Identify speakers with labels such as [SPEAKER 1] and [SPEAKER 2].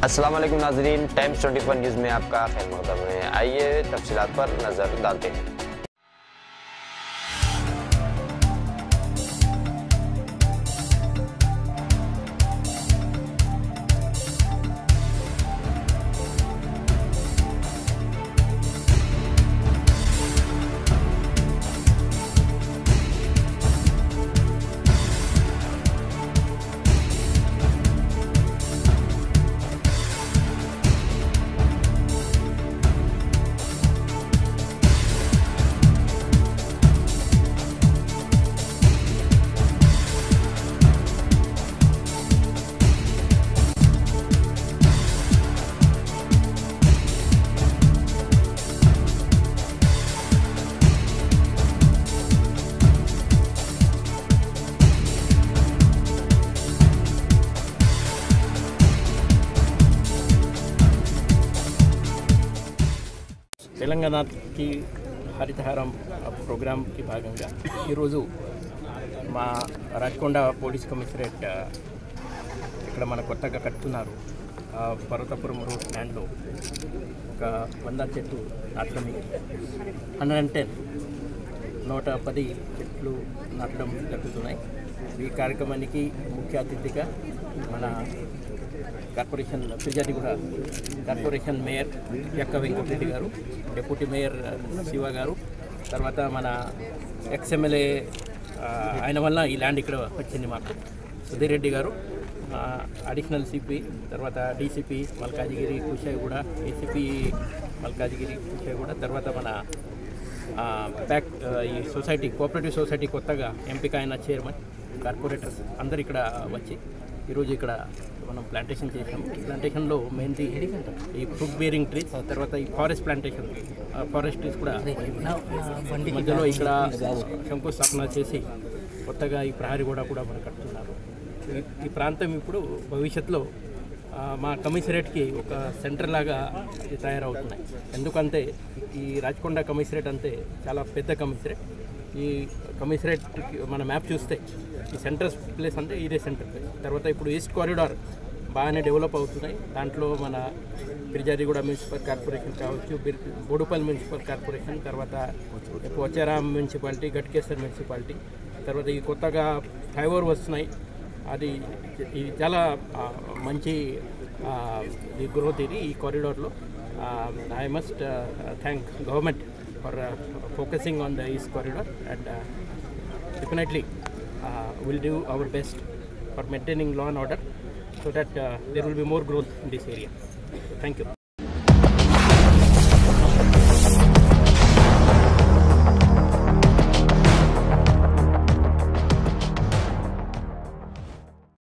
[SPEAKER 1] अस्सलाम वालेकुम नाजरीन टाइम्स 24 न्यूज़ में आपका खैर मकदम है आइए तफसीलात पर नज़र डालते हैं
[SPEAKER 2] తెలంగాణకి హరితహారం ప్రోగ్రాంకి భాగంగా ఈరోజు మా రాచకొండ పోలీస్ కమిషనరేట్ ఆ, ఇక్కడ మన కొత్తగా కట్టుతున్నారు ఆ, పర్వతపురం రోడ్ స్టాండ్లో ఒక వంద చెట్లు నాటడం హండ్రెడ్ అండ్ టెన్ నూట పది చెట్లు నాటడం జరుగుతున్నాయి ఈ కార్యక్రమానికి ముఖ్య అతిథిగా మన కార్పొరేషన్ ఫిర్యాదిగూడ కార్పొరేషన్ మేయర్ యక్క వెంకటరెడ్డి గారు డిప్యూటీ మేయర్ శివ గారు తర్వాత మన ఎక్స్ఎమ్మెల్యే ఆయన వల్ల ఈ ల్యాండ్ ఇక్కడ వచ్చింది మాకు సుధీర్ రెడ్డి గారు ఆ, అడిషనల్ సిపి తర్వాత డీసీపీ మల్కాజిగిరి కుషాయిగూడ ఏసీపీ మల్కాజిగిరి కుషాయిగూడ తర్వాత మన ఆ, బ్యాక్ ఆ, ఈ సొసైటీ కోఆపరేటివ్ సొసైటీ కొత్తగా ఎంపిక అయిన చైర్మన్ కార్పొరేటర్స్ అందరు ఇక్కడ వచ్చి ఈరోజు ఇక్కడ మనం ప్లాంటేషన్ చేసాము ఈ ప్లాంటేషన్లో మెయిన్లీ ఈ ఫ్రూట్ బేరింగ్ ట్రీస్ తర్వాత ఈ ఫారెస్ట్ ప్లాంటేషన్ ఫారెస్ట్ ట్రీస్ కూడా మధ్యలో ఇక్కడ శంకుస్థాపన చేసి కొత్తగా ఈ ప్రహరీ కూడా కూడా మనం కడుతున్నారు ఈ- ఈ ప్రాంతం ఇప్పుడు భవిష్యత్తులో ఆ, మా కమిషనరేట్కి ఒక సెంటర్ లాగా ఇది తయారవుతున్నాయి ఎందుకంటే ఈ రాచకొండ కమిషనరేట్ అంటే చాలా పెద్ద కమిషనరేట్ ఈ కమిషనరేట్ మన మ్యాప్ చూస్తే ఈ సెంటర్ ప్లేస్ అంటే ఇదే సెంటర్ ప్లేస్ తర్వాత ఇప్పుడు ఈస్ట్ కారిడార్ బాగానే డెవలప్ అవుతున్నాయి దాంట్లో మన పిరిజాదిగూడ మున్సిపల్ కార్పొరేషన్ కావచ్చు బిర్- బోడుపల్లి మున్సిపల్ కార్పొరేషన్ తర్వాత పోచారాం మున్సిపాలిటీ గట్కేశ్వర్ మున్సిపాలిటీ తర్వాత ఈ కొత్తగా ఫ్లైఓవర్ వస్తున్నాయి అది ఇది చాలా ఆ, మంచి ఆ, ఈ గ్రోత్ ఇది ఈ కారిడార్లో I must thank government for focusing on the east corridor and definitely will do our best for maintaining law and order so that there will be more growth in this area thank you